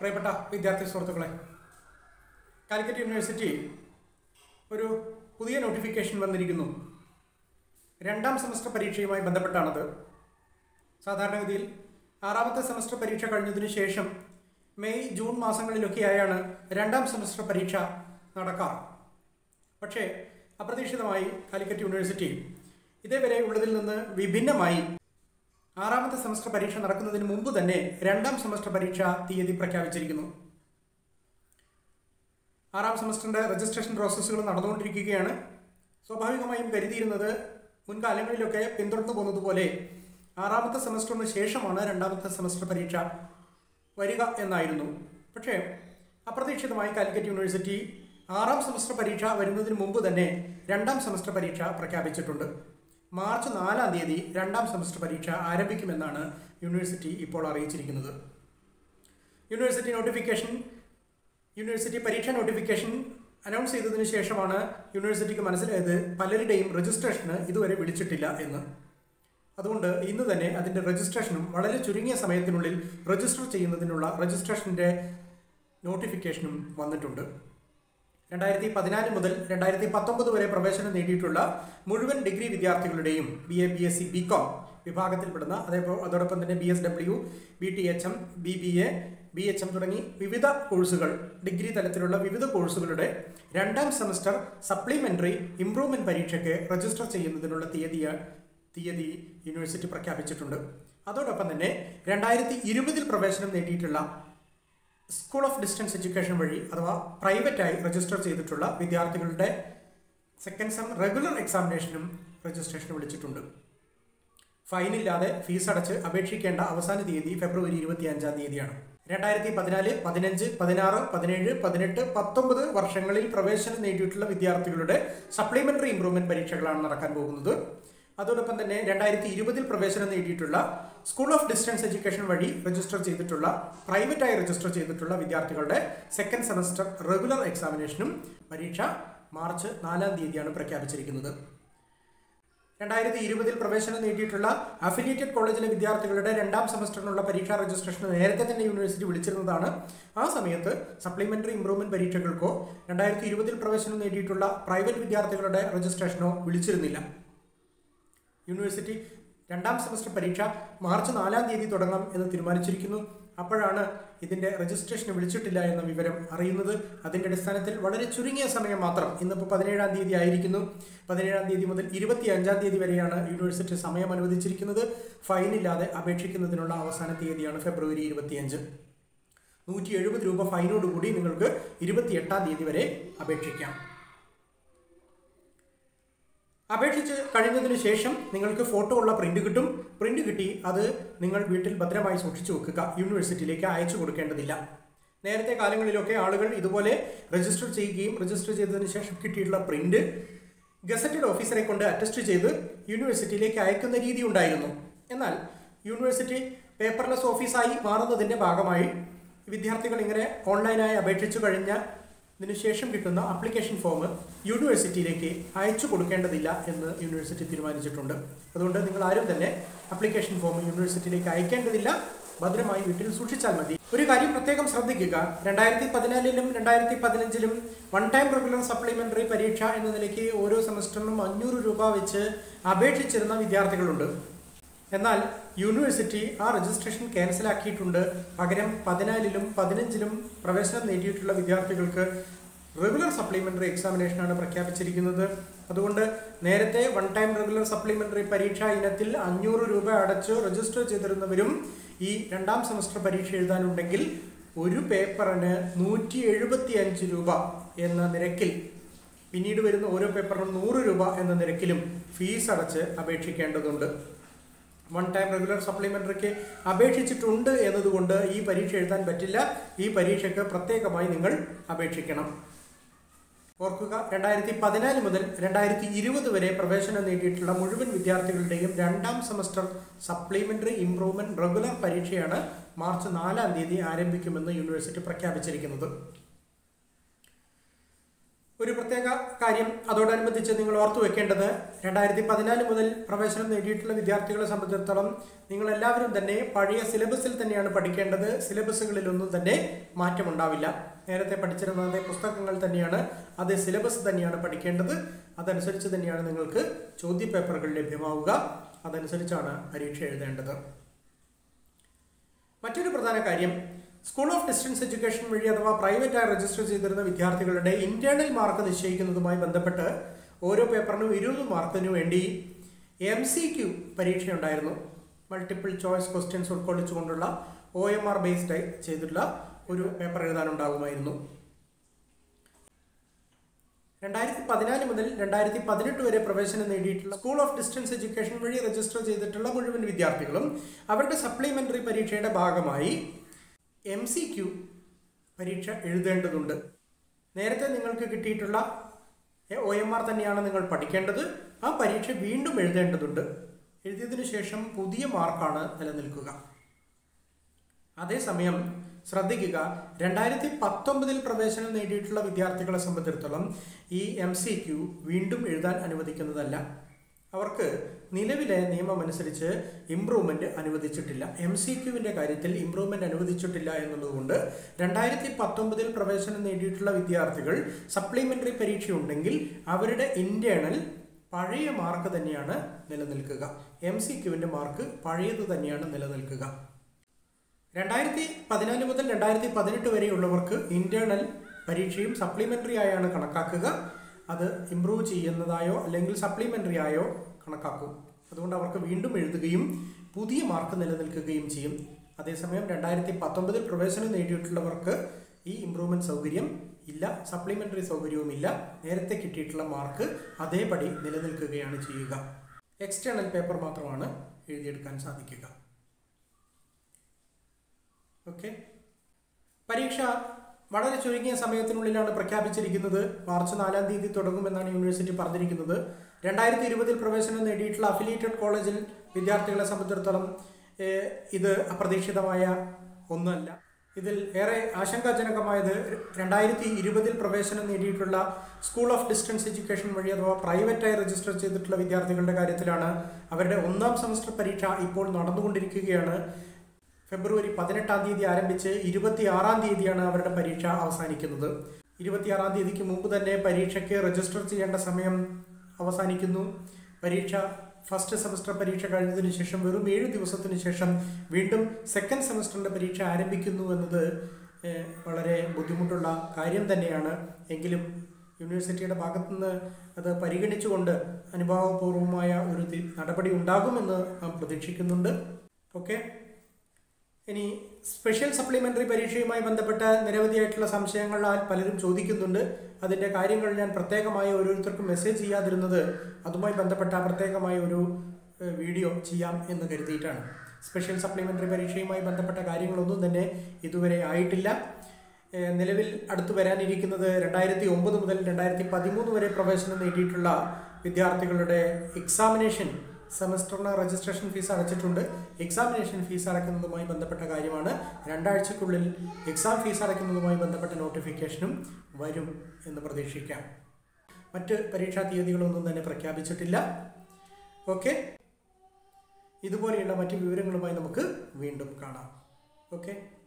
പ്രിയപ്പെട്ട വിദ്യാർത്ഥി സുഹൃത്തുക്കളെ കാലിക്കറ്റ് യൂണിവേഴ്സിറ്റി ഒരു പുതിയ നോട്ടിഫിക്കേഷൻ വന്നിരിക്കുന്നു രണ്ടാം സെമസ്റ്റർ പരീക്ഷയുമായി ബന്ധപ്പെട്ടാണത് സാധാരണഗതിയിൽ ആറാമത്തെ സെമസ്റ്റർ പരീക്ഷ കഴിഞ്ഞതിന് ശേഷം മെയ് ജൂൺ മാസങ്ങളിലൊക്കെയായാണ് രണ്ടാം സെമസ്റ്റർ പരീക്ഷ നടക്കാറ് പക്ഷേ അപ്രതീക്ഷിതമായി കാലിക്കറ്റ് യൂണിവേഴ്സിറ്റി ഇതേവരെ ഉള്ളതിൽ നിന്ന് വിഭിന്നമായി ആറാമത്തെ സെമസ്റ്റർ പരീക്ഷ നടക്കുന്നതിന് മുമ്പ് തന്നെ രണ്ടാം സെമസ്റ്റർ പരീക്ഷ തീയതി പ്രഖ്യാപിച്ചിരിക്കുന്നു ആറാം സെമസ്റ്ററിന്റെ രജിസ്ട്രേഷൻ പ്രോസസ്സുകൾ നടന്നുകൊണ്ടിരിക്കുകയാണ് സ്വാഭാവികമായും കരുതിയിരുന്നത് മുൻകാലങ്ങളിലൊക്കെ പിന്തുടർന്നു പോകുന്നതുപോലെ ആറാമത്തെ സെമസ്റ്ററിന് ശേഷമാണ് രണ്ടാമത്തെ സെമസ്റ്റർ പരീക്ഷ വരിക എന്നായിരുന്നു പക്ഷേ അപ്രതീക്ഷിതമായി കാലിക്കറ്റ് യൂണിവേഴ്സിറ്റി ആറാം സെമസ്റ്റർ പരീക്ഷ വരുന്നതിന് മുമ്പ് തന്നെ രണ്ടാം സെമസ്റ്റർ പരീക്ഷ പ്രഖ്യാപിച്ചിട്ടുണ്ട് മാർച്ച് നാലാം തീയതി രണ്ടാം സെമസ്റ്റർ പരീക്ഷ ആരംഭിക്കുമെന്നാണ് യൂണിവേഴ്സിറ്റി ഇപ്പോൾ അറിയിച്ചിരിക്കുന്നത് യൂണിവേഴ്സിറ്റി നോട്ടിഫിക്കേഷൻ യൂണിവേഴ്സിറ്റി പരീക്ഷാ നോട്ടിഫിക്കേഷൻ അനൗൺസ് ചെയ്തതിനു ശേഷമാണ് യൂണിവേഴ്സിറ്റിക്ക് മനസ്സിലായത് പലരുടെയും രജിസ്ട്രേഷന് ഇതുവരെ വിളിച്ചിട്ടില്ല എന്ന് അതുകൊണ്ട് ഇന്ന് തന്നെ അതിൻ്റെ രജിസ്ട്രേഷനും വളരെ ചുരുങ്ങിയ സമയത്തിനുള്ളിൽ രജിസ്റ്റർ ചെയ്യുന്നതിനുള്ള രജിസ്ട്രേഷൻ്റെ നോട്ടിഫിക്കേഷനും വന്നിട്ടുണ്ട് രണ്ടായിരത്തി പതിനാല് മുതൽ രണ്ടായിരത്തി പത്തൊമ്പത് വരെ പ്രവേശനം നേടിയിട്ടുള്ള മുഴുവൻ ഡിഗ്രി വിദ്യാർത്ഥികളുടെയും B A B S C B com വിഭാഗത്തിൽപ്പെടുന്ന അതേപോലെ അതോടൊപ്പം തന്നെ B S W B T H M B B A B H M തുടങ്ങി വിവിധ കോഴ്സുകൾ ഡിഗ്രി തലത്തിലുള്ള വിവിധ കോഴ്സുകളുടെ രണ്ടാം സെമസ്റ്റർ സപ്ലിമെന്ററി ഇംപ്രൂവ്മെന്റ് പരീക്ഷയ്ക്ക് രജിസ്റ്റർ ചെയ്യുന്നതിനുള്ള തീയതി തീയതി യൂണിവേഴ്സിറ്റി പ്രഖ്യാപിച്ചിട്ടുണ്ട് അതോടൊപ്പം തന്നെ രണ്ടായിരത്തി ഇരുപതിൽ പ്രവേശനം നേടിയിട്ടുള്ള സ്കൂൾ ഓഫ് ഡിസ്റ്റൻസ് എഡ്യൂക്കേഷൻ വഴി അഥവാ പ്രൈവറ്റായി രജിസ്റ്റർ ചെയ്തിട്ടുള്ള വിദ്യാർത്ഥികളുടെ സെക്കൻഡ് സെം റെഗുലർ എക്സാമിനേഷനും രജിസ്ട്രേഷൻ വിളിച്ചിട്ടുണ്ട് ഫൈനില്ലാതെ ഫീസ് അടച്ച് അപേക്ഷിക്കേണ്ട അവസാന തീയതി ഫെബ്രുവരി ഇരുപത്തി അഞ്ചാം തീയതിയാണ് രണ്ടായിരത്തി പതിനാല് പതിനഞ്ച് പതിനാറ് പതിനേഴ് പതിനെട്ട് പത്തൊമ്പത് വർഷങ്ങളിൽ പ്രവേശനം നേടിയിട്ടുള്ള വിദ്യാർത്ഥികളുടെ സപ്ലിമെന്ററി ഇംപ്രൂവ്മെന്റ് പരീക്ഷകളാണ് നടക്കാൻ പോകുന്നത് അതോടൊപ്പം തന്നെ രണ്ടായിരത്തി ഇരുപതിൽ പ്രവേശനം നേടിയിട്ടുള്ള സ്കൂൾ ഓഫ് ഡിസ്റ്റൻസ് എഡ്യൂക്കേഷൻ വഴി രജിസ്റ്റർ ചെയ്തിട്ടുള്ള പ്രൈവറ്റായി രജിസ്റ്റർ ചെയ്തിട്ടുള്ള വിദ്യാർത്ഥികളുടെ സെക്കൻഡ് സെമസ്റ്റർ റെഗുലർ എക്സാമിനേഷനും പരീക്ഷ മാർച്ച് നാലാം തീയതിയാണ് പ്രഖ്യാപിച്ചിരിക്കുന്നത് രണ്ടായിരത്തി ഇരുപതിൽ പ്രവേശനം നേടിയിട്ടുള്ള അഫിലിയേറ്റഡ് കോളേജിലെ വിദ്യാർത്ഥികളുടെ രണ്ടാം സെമസ്റ്ററിനുള്ള പരീക്ഷാ രജിസ്ട്രേഷൻ നേരത്തെ തന്നെ യൂണിവേഴ്സിറ്റി വിളിച്ചിരുന്നതാണ് ആ സമയത്ത് സപ്ലിമെന്ററി ഇംപ്രൂവ്മെന്റ് പരീക്ഷകൾക്കോ രണ്ടായിരത്തി ഇരുപതിൽ പ്രവേശനം നേടിയിട്ടുള്ള പ്രൈവറ്റ് വിദ്യാർത്ഥികളുടെ രജിസ്ട്രേഷനോ വിളിച്ചിരുന്നില്ല യൂണിവേഴ്സിറ്റി രണ്ടാം സെമസ്റ്റർ പരീക്ഷ മാർച്ച് നാലാം തീയതി തുടങ്ങാം എന്ന് തീരുമാനിച്ചിരിക്കുന്നു അപ്പോഴാണ് ഇതിന്റെ രജിസ്ട്രേഷന് വിളിച്ചിട്ടില്ല എന്ന വിവരം അറിയുന്നത് അതിന്റെ അടിസ്ഥാനത്തിൽ വളരെ ചുരുങ്ങിയ സമയം മാത്രം ഇന്നിപ്പോൾ പതിനേഴാം തീയതി ആയിരിക്കുന്നു പതിനേഴാം തീയതി മുതൽ ഇരുപത്തി അഞ്ചാം തീയതി വരെയാണ് യൂണിവേഴ്സിറ്റി സമയം അനുവദിച്ചിരിക്കുന്നത് ഫൈനില്ലാതെ അപേക്ഷിക്കുന്നതിനുള്ള അവസാന തീയതിയാണ് ഫെബ്രുവരി ഇരുപത്തിയഞ്ച് നൂറ്റി എഴുപത് രൂപ ഫൈനോടുകൂടി നിങ്ങൾക്ക് ഇരുപത്തിയെട്ടാം തീയതി വരെ അപേക്ഷിക്കാം അപേക്ഷിച്ച് കഴിഞ്ഞതിന് ശേഷം നിങ്ങൾക്ക് ഫോട്ടോ ഉള്ള പ്രിന്റ് കിട്ടും പ്രിന്റ് കിട്ടി അത് നിങ്ങൾ വീട്ടിൽ ഭദ്രമായി സൂക്ഷിച്ചു വെക്കുക യൂണിവേഴ്സിറ്റിയിലേക്ക് അയച്ചു കൊടുക്കേണ്ടതില്ല നേരത്തെ കാലങ്ങളിലൊക്കെ ആളുകൾ ഇതുപോലെ രജിസ്റ്റർ ചെയ്യുകയും രജിസ്റ്റർ ചെയ്തതിന് ശേഷം കിട്ടിയിട്ടുള്ള പ്രിന്റ് ഗസറ്റഡ് ഓഫീസറെ കൊണ്ട് അറ്റസ്റ്റ് ചെയ്ത് യൂണിവേഴ്സിറ്റിയിലേക്ക് അയക്കുന്ന രീതി ഉണ്ടായിരുന്നു എന്നാൽ യൂണിവേഴ്സിറ്റി പേപ്പർലെസ് ഓഫീസായി മാറുന്നതിൻ്റെ ഭാഗമായി വിദ്യാർത്ഥികൾ ഇങ്ങനെ ഓൺലൈനായി അപേക്ഷിച്ചു കഴിഞ്ഞ ഇതിനുശേഷം കിട്ടുന്ന ആപ്ലിക്കേഷൻ ഫോം യൂണിവേഴ്സിറ്റിയിലേക്ക് അയച്ചു കൊടുക്കേണ്ടതില്ല എന്ന് യൂണിവേഴ്സിറ്റി തീരുമാനിച്ചിട്ടുണ്ട് അതുകൊണ്ട് നിങ്ങൾ ആരും തന്നെ ആപ്ലിക്കേഷൻ ഫോം യൂണിവേഴ്സിറ്റിയിലേക്ക് അയക്കേണ്ടതില്ല ഭദ്രമായി വീട്ടിൽ സൂക്ഷിച്ചാൽ മതി ഒരു കാര്യം പ്രത്യേകം ശ്രദ്ധിക്കുക രണ്ടായിരത്തി പതിനാലിലും രണ്ടായിരത്തി പതിനഞ്ചിലും വൺ ടൈം റെഗുലർ സപ്ലിമെന്ററി പരീക്ഷ എന്ന നിലയ്ക്ക് ഓരോ സെമസ്റ്ററിനും അഞ്ഞൂറ് രൂപ വെച്ച് അപേക്ഷിച്ചിരുന്ന വിദ്യാർത്ഥികളുണ്ട് എന്നാൽ യൂണിവേഴ്സിറ്റി ആ രജിസ്ട്രേഷൻ ക്യാൻസലാക്കിയിട്ടുണ്ട് പകരം പതിനാലിലും പതിനഞ്ചിലും പ്രവേശനം നേടിയിട്ടുള്ള വിദ്യാർത്ഥികൾക്ക് റെഗുലർ സപ്ലിമെന്ററി എക്സാമിനേഷനാണ് പ്രഖ്യാപിച്ചിരിക്കുന്നത് അതുകൊണ്ട് നേരത്തെ വൺ ടൈം റെഗുലർ സപ്ലിമെന്ററി പരീക്ഷ ഇനത്തിൽ അഞ്ഞൂറ് രൂപ അടച്ച് രജിസ്റ്റർ ചെയ്തിരുന്നവരും ഈ രണ്ടാം സെമസ്റ്റർ പരീക്ഷ എഴുതാനുണ്ടെങ്കിൽ ഒരു പേപ്പറിന് നൂറ്റി എഴുപത്തി അഞ്ച് രൂപ എന്ന നിരക്കിൽ പിന്നീട് വരുന്ന ഓരോ പേപ്പറിനും നൂറ് രൂപ എന്ന നിരക്കിലും ഫീസ് അടച്ച് അപേക്ഷിക്കേണ്ടതുണ്ട് വൺ ടൈം റെഗുലർ സപ്ലിമെന്ററിക്ക് അപേക്ഷിച്ചിട്ടുണ്ട് എന്നതുകൊണ്ട് ഈ പരീക്ഷ എഴുതാൻ പറ്റില്ല ഈ പരീക്ഷയ്ക്ക് പ്രത്യേകമായി നിങ്ങൾ അപേക്ഷിക്കണം ഓർക്കുക രണ്ടായിരത്തി പതിനാല് മുതൽ രണ്ടായിരത്തി ഇരുപത് വരെ പ്രവേശനം നേടിയിട്ടുള്ള മുഴുവൻ വിദ്യാർത്ഥികളുടെയും രണ്ടാം സെമസ്റ്റർ സപ്ലിമെന്ററി ഇംപ്രൂവ്മെന്റ് റെഗുലർ പരീക്ഷയാണ് മാർച്ച് നാലാം തീയതി ആരംഭിക്കുമെന്ന് യൂണിവേഴ്സിറ്റി പ്രഖ്യാപിച്ചിരിക്കുന്നത് ഒരു പ്രത്യേക കാര്യം അതോടനുബന്ധിച്ച് നിങ്ങൾ ഓർത്തു വെക്കേണ്ടത് രണ്ടായിരത്തി പതിനാല് മുതൽ പ്രവേശനം നേടിയിട്ടുള്ള വിദ്യാർത്ഥികളെ സംബന്ധിച്ചിടത്തോളം നിങ്ങൾ എല്ലാവരും തന്നെ പഴയ സിലബസിൽ തന്നെയാണ് പഠിക്കേണ്ടത് സിലബസുകളിലൊന്നും തന്നെ മാറ്റമുണ്ടാവില്ല നേരത്തെ പഠിച്ചിരുന്ന അതേ പുസ്തകങ്ങൾ തന്നെയാണ് അതേ സിലബസ് തന്നെയാണ് പഠിക്കേണ്ടത് അതനുസരിച്ച് തന്നെയാണ് നിങ്ങൾക്ക് ചോദ്യപേപ്പറുകൾ ലഭ്യമാവുക അതനുസരിച്ചാണ് പരീക്ഷ എഴുതേണ്ടത് മറ്റൊരു പ്രധാന കാര്യം സ്കൂൾ ഓഫ് ഡിസ്റ്റൻസ് എഡ്യൂക്കേഷൻ വഴി അഥവാ പ്രൈവറ്റായി രജിസ്റ്റർ ചെയ്തിരുന്ന വിദ്യാർത്ഥികളുടെ ഇന്റേണൽ മാർക്ക് നിശ്ചയിക്കുന്നതുമായി ബന്ധപ്പെട്ട് ഓരോ പേപ്പറിനും ഇരുപത് മാർക്കിനു വേണ്ടി എം സി ക്യു പരീക്ഷയുണ്ടായിരുന്നു മൾട്ടിപ്പിൾ ചോയ്സ് ക്വസ്റ്റ്യൻസ് ഉൾക്കൊള്ളിച്ചുകൊണ്ടുള്ള ഒ എം ആർ ബേസ്ഡ് ചെയ്തിട്ടുള്ള ഒരു പേപ്പർ എഴുതാനുണ്ടാകുമായിരുന്നു രണ്ടായിരത്തി പതിനാല് മുതൽ രണ്ടായിരത്തി പതിനെട്ട് വരെ പ്രവേശനം നേടിയിട്ടുള്ള സ്കൂൾ ഓഫ് ഡിസ്റ്റൻസ് എഡ്യൂക്കേഷൻ വഴി രജിസ്റ്റർ ചെയ്തിട്ടുള്ള മുഴുവൻ വിദ്യാർത്ഥികളും അവരുടെ സപ്ലിമെന്ററി പരീക്ഷയുടെ ഭാഗമായി എം സി ക്യു പരീക്ഷ എഴുതേണ്ടതുണ്ട് നേരത്തെ നിങ്ങൾക്ക് കിട്ടിയിട്ടുള്ള ഒ എം ആർ തന്നെയാണ് നിങ്ങൾ പഠിക്കേണ്ടത് ആ പരീക്ഷ വീണ്ടും എഴുതേണ്ടതുണ്ട് എഴുതിയതിനു ശേഷം പുതിയ മാർക്കാണ് നിലനിൽക്കുക അതേസമയം ശ്രദ്ധിക്കുക രണ്ടായിരത്തി പത്തൊമ്പതിൽ പ്രവേശനം നേടിയിട്ടുള്ള വിദ്യാർത്ഥികളെ സംബന്ധിച്ചിടത്തോളം ഈ എം സി ക്യു വീണ്ടും എഴുതാൻ അനുവദിക്കുന്നതല്ല അവർക്ക് നിലവിലെ നിയമം അനുസരിച്ച് ഇംപ്രൂവ്മെന്റ് അനുവദിച്ചിട്ടില്ല എം സി ക്യുവിന്റെ കാര്യത്തിൽ ഇംപ്രൂവ്മെന്റ് അനുവദിച്ചിട്ടില്ല എന്നുള്ളതുകൊണ്ട് രണ്ടായിരത്തി പത്തൊമ്പതിൽ പ്രവേശനം നേടിയിട്ടുള്ള വിദ്യാർത്ഥികൾ സപ്ലിമെന്ററി പരീക്ഷയുണ്ടെങ്കിൽ അവരുടെ ഇന്റേണൽ പഴയ മാർക്ക് തന്നെയാണ് നിലനിൽക്കുക എം സി ക്യുവിന്റെ മാർക്ക് പഴയത് തന്നെയാണ് നിലനിൽക്കുക രണ്ടായിരത്തി പതിനാല് മുതൽ രണ്ടായിരത്തി പതിനെട്ട് വരെയുള്ളവർക്ക് ഇന്റേണൽ പരീക്ഷയും സപ്ലിമെന്ററി ആയാണ് കണക്കാക്കുക അത് ഇംപ്രൂവ് ചെയ്യുന്നതായോ അല്ലെങ്കിൽ സപ്ലിമെന്ററി ആയോ കണക്കാക്കും അതുകൊണ്ട് അവർക്ക് വീണ്ടും എഴുതുകയും പുതിയ മാർക്ക് നിലനിൽക്കുകയും ചെയ്യും അതേസമയം രണ്ടായിരത്തി പത്തൊമ്പതിൽ പ്രവേശനം നേടിയിട്ടുള്ളവർക്ക് ഈ ഇംപ്രൂവ്മെന്റ് സൗകര്യം ഇല്ല സപ്ലിമെന്ററി സൗകര്യവും ഇല്ല നേരത്തെ കിട്ടിയിട്ടുള്ള മാർക്ക് അതേപടി നിലനിൽക്കുകയാണ് ചെയ്യുക എക്സ്റ്റേണൽ പേപ്പർ മാത്രമാണ് എഴുതിയെടുക്കാൻ സാധിക്കുക ഓക്കെ പരീക്ഷ വളരെ ചുരുങ്ങിയ സമയത്തിനുള്ളിലാണ് പ്രഖ്യാപിച്ചിരിക്കുന്നത് മാർച്ച് നാലാം തീയതി തുടങ്ങുമെന്നാണ് യൂണിവേഴ്സിറ്റി പറഞ്ഞിരിക്കുന്നത് രണ്ടായിരത്തി ഇരുപതിൽ പ്രവേശനം നേടിയിട്ടുള്ള അഫിലിയേറ്റഡ് കോളേജിൽ വിദ്യാർത്ഥികളെ സംബന്ധിച്ചിടത്തോളം ഏഹ്, ഇത് അപ്രതീക്ഷിതമായ ഒന്നല്ല ഇതിൽ ഏറെ ആശങ്കാജനകമായത് രണ്ടായിരത്തി ഇരുപതിൽ പ്രവേശനം നേടിയിട്ടുള്ള സ്കൂൾ ഓഫ് ഡിസ്റ്റൻസ് എഡ്യൂക്കേഷൻ വഴി അഥവാ പ്രൈവറ്റായി രജിസ്റ്റർ ചെയ്തിട്ടുള്ള വിദ്യാർത്ഥികളുടെ കാര്യത്തിലാണ് അവരുടെ ഒന്നാം സെമസ്റ്റർ പരീക്ഷ ഇപ്പോൾ നടന്നുകൊണ്ടിരിക്കുകയാണ് ഫെബ്രുവരി പതിനെട്ടാം തീയതി ആരംഭിച്ച് ഇരുപത്തി ആറാം തീയതിയാണ് അവരുടെ പരീക്ഷ അവസാനിക്കുന്നത് ഇരുപത്തിയാറാം തീയതിക്ക് മുമ്പ് തന്നെ പരീക്ഷയ്ക്ക് രജിസ്റ്റർ ചെയ്യേണ്ട സമയം അവസാനിക്കുന്നു പരീക്ഷ ഫസ്റ്റ് സെമസ്റ്റർ പരീക്ഷ കഴിഞ്ഞതിന് ശേഷം വെറും ഏഴ് ദിവസത്തിന് ശേഷം വീണ്ടും സെക്കൻഡ് സെമസ്റ്ററിന്റെ പരീക്ഷ ആരംഭിക്കുന്നു എന്നത് ഏഹ്, വളരെ ബുദ്ധിമുട്ടുള്ള കാര്യം തന്നെയാണ് എങ്കിലും യൂണിവേഴ്സിറ്റിയുടെ ഭാഗത്തുനിന്ന് അത് പരിഗണിച്ചുകൊണ്ട് അനുഭാവപൂർവമായ ഒരു തി- നടപടി ഉണ്ടാകുമെന്ന് നാം പ്രതീക്ഷിക്കുന്നുണ്ട് ഓക്കെ ഇനി സ്പെഷ്യൽ സപ്ലിമെന്ററി പരീക്ഷയുമായി ബന്ധപ്പെട്ട നിരവധിയായിട്ടുള്ള സംശയങ്ങളാൽ പലരും ചോദിക്കുന്നുണ്ട് അതിന്റെ കാര്യങ്ങൾ ഞാൻ പ്രത്യേകമായി ഓരോരുത്തർക്കും മെസ്സേജ് ചെയ്യാതിരുന്നത് അതുമായി ബന്ധപ്പെട്ട പ്രത്യേകമായ ഒരു ഏഹ്, വീഡിയോ ചെയ്യാം എന്ന് കരുതിയിട്ടാണ് സ്പെഷ്യൽ സപ്ലിമെന്ററി പരീക്ഷയുമായി ബന്ധപ്പെട്ട കാര്യങ്ങളൊന്നും തന്നെ ഇതുവരെ ആയിട്ടില്ല ഏഹ്, നിലവിൽ അടുത്തു വരാനിരിക്കുന്നത് രണ്ടായിരത്തി ഒമ്പത് മുതൽ രണ്ടായിരത്തി പതിമൂന്ന് വരെ പ്രവേശനം നേടിയിട്ടുള്ള വിദ്യാർത്ഥികളുടെ എക്സാമിനേഷൻ സെമസ്റ്ററിന് രജിസ്ട്രേഷൻ ഫീസ് അടച്ചിട്ടുണ്ട് എക്സാമിനേഷൻ ഫീസ് അടയ്ക്കുന്നതുമായി ബന്ധപ്പെട്ട കാര്യമാണ് രണ്ടാഴ്ചക്കുള്ളിൽ എക്സാം ഫീസ് അടയ്ക്കുന്നതുമായി ബന്ധപ്പെട്ട നോട്ടിഫിക്കേഷനും വരും എന്ന് പ്രതീക്ഷിക്കാം മറ്റ് പരീക്ഷാ തീയതികളൊന്നും തന്നെ പ്രഖ്യാപിച്ചിട്ടില്ല ഓക്കെ ഇതുപോലെയുള്ള മറ്റ് വിവരങ്ങളുമായി നമുക്ക് വീണ്ടും കാണാം ഓക്കെ